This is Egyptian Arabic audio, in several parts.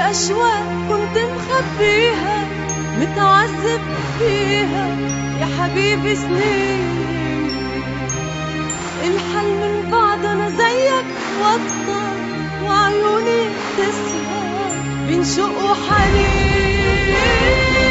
أشواق كنت مخبيها متعذب فيها يا حبيبي سنين الحل من بعد أنا زيك وطر وعيوني تسهر بين شوق وحنين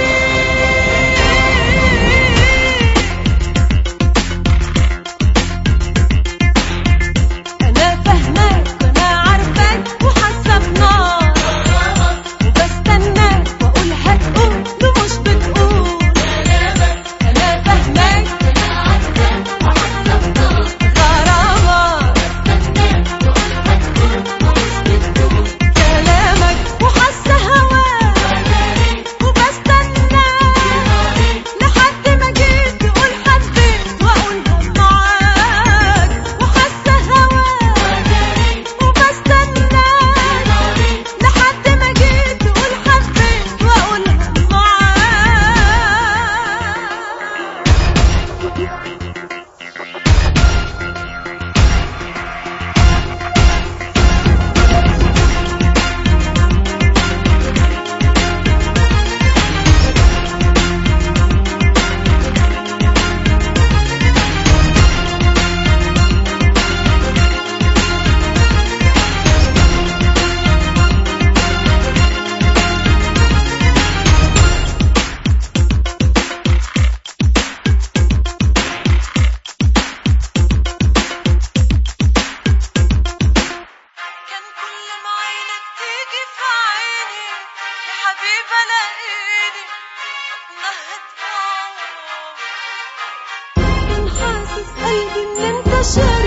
أنا فاهماك وأنا عارفاك وحاسة بنار وبستناك وأقول هتقول ومش بتقول أنا فاهماك غرامك كلامك وحاسة هواك وبستناك لحد ما جيت تقول حبيت وأقولها معاك وحاسة هواك وبستناك لحد ما جيت تقول حبيت وأقولها معاك كان كل ما عينك تيجي في عيني يا حبيبي الاقيني اتنهد كان حاسس قلبي ان انت شايف